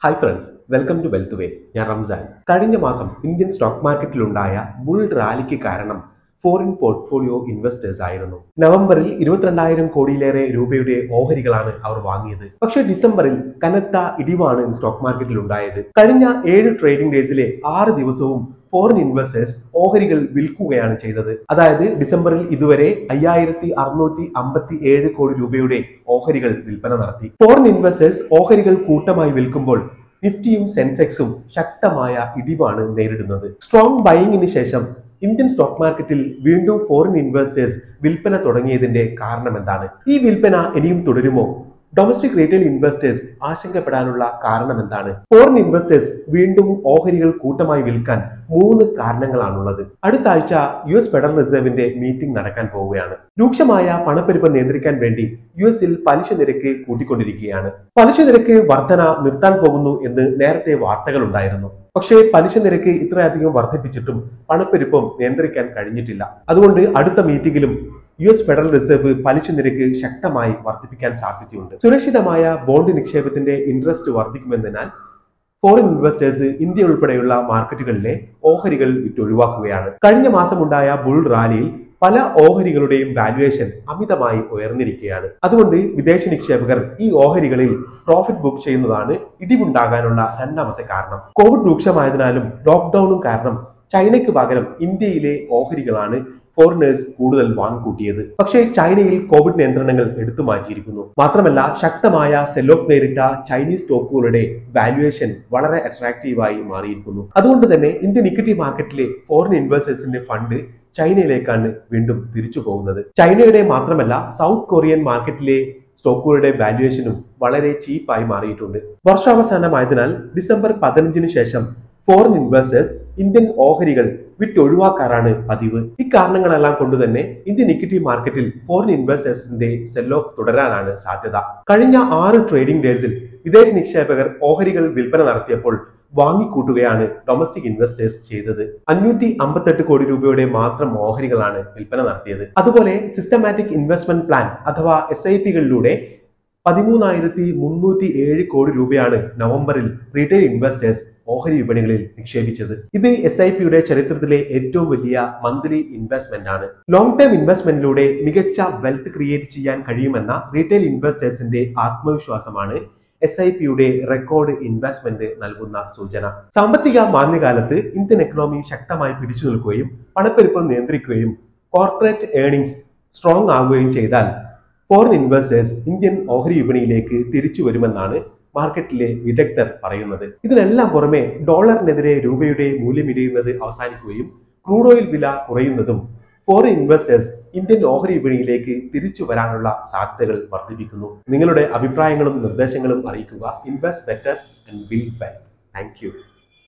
hi friends welcome to Wealth Way ഞാൻ റംസാൻ കഴിഞ്ഞ മാസം ഇന്ത്യൻ സ്റ്റോക്ക് മാർക്കറ്റിലുണ്ടായ ബുൾ റാലിക്ക് കാരണം ഫോറിൻ പോർട്ട്ഫോളിയോ ഇൻവെസ്റ്റേഴ്സ് ആയിരുന്നു നവംബറിൽ ഇരുപത്തിരണ്ടായിരം കോടിയിലേറെ രൂപയുടെ ഓഹരികളാണ് അവർ വാങ്ങിയത് പക്ഷേ ഡിസംബറിൽ കനത്ത ഇടിവാണ് സ്റ്റോക്ക് മാർക്കറ്റിൽ ഉണ്ടായത് കഴിഞ്ഞ ഏഴ് ട്രേഡിംഗ് ഡേയ്സിലെ ആറ് ദിവസവും ഫോറിൻ ഇൻവെസ്റ്റേഴ്സ് ഓഹരികൾ വിൽക്കുകയാണ് ചെയ്തത് അതായത് ഡിസംബറിൽ ഇതുവരെ അയ്യായിരത്തി അറുന്നൂറ്റി അമ്പത്തി ഏഴ് കോടി രൂപയുടെ ഓഹരികൾ വിൽപ്പന നടത്തി ഫോറിൻ ഇൻവെസ്റ്റേഴ്സ് ഓഹരികൾ കൂട്ടമായി വിൽക്കുമ്പോൾ നിഫ്റ്റിയും സെൻസെക്സും ശക്തമായ ഇടിവാണ് നേരിടുന്നത് സ്ട്രോങ് ബൈയിങ്ങിന് ശേഷം ഇന്ത്യൻ സ്റ്റോക്ക് മാർക്കറ്റിൽ വീണ്ടും ഫോറിൻ ഇൻവെസ്റ്റേഴ്സ് വിൽപ്പന തുടങ്ങിയതിന്റെ കാരണം എന്താണ് ഈ വിൽപ്പന ഇനിയും തുടരുമോ ഡൊമസ്റ്റിക് റീറ്റെയിൽ ഇൻവെസ്റ്റേഴ്സ് ആശങ്കപ്പെടാനുള്ള കാരണം എന്താണ് ഫോറിൻ ഇൻവെസ്റ്റേഴ്സ് വീണ്ടും ഓഹരികൾ കൂട്ടമായി വിൽക്കാൻ മൂന്ന് കാരണങ്ങളാണുള്ളത് അടുത്ത ആഴ്ച യു എസ് ഫെഡറൽ റിസർവിന്റെ മീറ്റിംഗ് നടക്കാൻ പോവുകയാണ് രൂക്ഷമായ പണപ്പെരുപ്പം നിയന്ത്രിക്കാൻ വേണ്ടി യു എസിൽ പലിശ നിരക്ക് കൂട്ടിക്കൊണ്ടിരിക്കുകയാണ് പലിശ നിരക്ക് വർധന നിർത്താൻ പോകുന്നു എന്ന് നേരത്തെ വാർത്തകൾ ഉണ്ടായിരുന്നു പക്ഷേ പലിശ നിരക്ക് ഇത്രയധികം വർദ്ധിപ്പിച്ചിട്ടും പണപ്പെരുപ്പം നിയന്ത്രിക്കാൻ കഴിഞ്ഞിട്ടില്ല അതുകൊണ്ട് അടുത്ത മീറ്റിംഗിലും യു എസ് ഫെഡറൽ റിസർവ് പലിശ നിരക്ക് ശക്തമായി വർദ്ധിപ്പിക്കാൻ സാധ്യതയുണ്ട് സുരക്ഷിതമായ ബോണ്ട് നിക്ഷേപത്തിന്റെ ഇൻട്രസ്റ്റ് വർദ്ധിക്കുമെന്നതിനാൽ ഫോറിൻ ഇൻവെസ്റ്റേഴ്സ് ഇന്ത്യ ഉൾപ്പെടെയുള്ള മാർക്കറ്റുകളിലെ ഓഹരികൾ വിറ്റൊഴിവാക്കുകയാണ് കഴിഞ്ഞ മാസമുണ്ടായ ബുൾ റാലിയിൽ പല ഓഹരികളുടെയും വാല്യുവേഷൻ അമിതമായി ഉയർന്നിരിക്കുകയാണ് അതുകൊണ്ട് വിദേശ നിക്ഷേപകർ ഈ ഓഹരികളിൽ പ്രോഫിറ്റ് ബുക്ക് ചെയ്യുന്നതാണ് ഇടിവുണ്ടാകാനുള്ള രണ്ടാമത്തെ കാരണം കോവിഡ് രൂക്ഷമായതിനാലും ലോക്ക്ഡൌണും കാരണം ചൈനയ്ക്ക് പകരം ഇന്ത്യയിലെ ഓഹരികളാണ് ഫോറിനേഴ്സ് കൂടുതൽ വാങ്ങിക്കൂട്ടിയത് പക്ഷേ ചൈനയിൽ കോവിഡ് നിയന്ത്രണങ്ങൾ എടുത്തു മാറ്റിയിരിക്കുന്നു മാത്രമല്ല ശക്തമായ സെൽ ഓഫ് നേരിട്ട ചൈനീസ് സ്റ്റോക്കുകളുടെ വാല്യുവേഷൻ വളരെ അട്രാക്റ്റീവായി മാറിയിരിക്കുന്നു അതുകൊണ്ട് തന്നെ ഇന്ത്യൻ ഇക്വിറ്റി മാർക്കറ്റിലെ ഫോറിൻ ഇൻവെസ്റ്റേഴ്സിന്റെ ഫണ്ട് ചൈനയിലേക്കാണ് വീണ്ടും തിരിച്ചു പോകുന്നത് ചൈനയുടെ മാത്രമല്ല സൗത്ത് കൊറിയൻ മാർക്കറ്റിലെ സ്റ്റോക്കുകളുടെ വാല്യുവേഷനും വളരെ ചീപ്പായി മാറിയിട്ടുണ്ട് വർഷാവസാനമായതിനാൽ ഡിസംബർ പതിനഞ്ചിന് ശേഷം ഫോറിൻ ഇൻവെസ്റ്റേഴ്സ് ഇന്ത്യൻ ഓഹരികൾ വിട്ടൊഴിവാക്കാറാണ് പതിവ് ഇക്കാരണങ്ങളെല്ലാം കൊണ്ടുതന്നെ ഇന്ത്യൻ ഇക്വിറ്റി മാർക്കറ്റിൽ ഫോറിൻ ഇൻവെസ്റ്റേഴ്സിന്റെ സെൽ ഓഫ് തുടരാനാണ് സാധ്യത കഴിഞ്ഞ ആറ് ട്രേഡിംഗ് ഡേയ്സിൽ വിദേശ നിക്ഷേപകർ ഓഹരികൾ വിൽപ്പന നടത്തിയപ്പോൾ വാങ്ങിക്കൂട്ടുകയാണ് ഡൊമസ്റ്റിക് ഇൻവെസ്റ്റേഴ്സ് ചെയ്തത് അഞ്ഞൂറ്റി അമ്പത്തെട്ട് കോടി രൂപയുടെ മാത്രം ഓഹരികളാണ് വിൽപ്പന നടത്തിയത് അതുപോലെ സിസ്റ്റമാറ്റിക് ഇൻവെസ്റ്റ്മെന്റ് പ്ലാൻ അഥവാ എസ് ഐ പികളിലൂടെ പതിമൂന്നായിരത്തി മുന്നൂറ്റി ഏഴ് കോടി രൂപയാണ് നവംബറിൽ റീറ്റെയിൽ ഇൻവെസ്റ്റേഴ്സ് ഓഹരി വിപണികളിൽ നിക്ഷേപിച്ചത് ഇത് എസ് ഐ പിയുടെ ചരിത്രത്തിലെ ഏറ്റവും വലിയ മന്ത്ലി ഇൻവെസ്റ്റ്മെന്റ് ആണ് ലോങ് ടേം ഇൻവെസ്റ്റ്മെന്റിലൂടെ മികച്ച വെൽത്ത് ക്രിയേറ്റ് ചെയ്യാൻ കഴിയുമെന്ന റീറ്റെയിൽ ഇൻവെസ്റ്റേഴ്സിന്റെ ആത്മവിശ്വാസമാണ് എസ് ഐ പിയുടെ റെക്കോർഡ് ഇൻവെസ്റ്റ്മെന്റ് നൽകുന്ന സൂചന സാമ്പത്തിക മാന്ദ്യകാലത്ത് ഇന്ത്യൻ എക്കണോമി ശക്തമായി പിടിച്ചു നിൽക്കുകയും പണപ്പെരുപ്പം നിയന്ത്രിക്കുകയും കോർപ്പറേറ്റ് ഏർണിംഗ്സ് സ്ട്രോങ് ആവുകയും ചെയ്താൽ ഫോറിൻ ഇൻവെസ്റ്റേഴ്സ് ഇന്ത്യൻ ഓഹരി വിപണിയിലേക്ക് തിരിച്ചു വരുമെന്നാണ് മാർക്കറ്റിലെ വിദഗ്ധർ പറയുന്നത് ഇതിനെല്ലാം പുറമെ ഡോളറിനെതിരെ രൂപയുടെ മൂല്യം ഇടിയുന്നത് അവസാനിക്കുകയും ക്രൂഡ് ഓയിൽ വില കുറയുന്നതും ഫോറിൻ ഇൻവെസ്റ്റേഴ്സ് ഇന്ത്യൻ ഓഹരി വിപണിയിലേക്ക് തിരിച്ചു വരാനുള്ള സാധ്യതകൾ വർദ്ധിപ്പിക്കുന്നു നിങ്ങളുടെ അഭിപ്രായങ്ങളും നിർദ്ദേശങ്ങളും അറിയിക്കുക invest better and build wealth thank U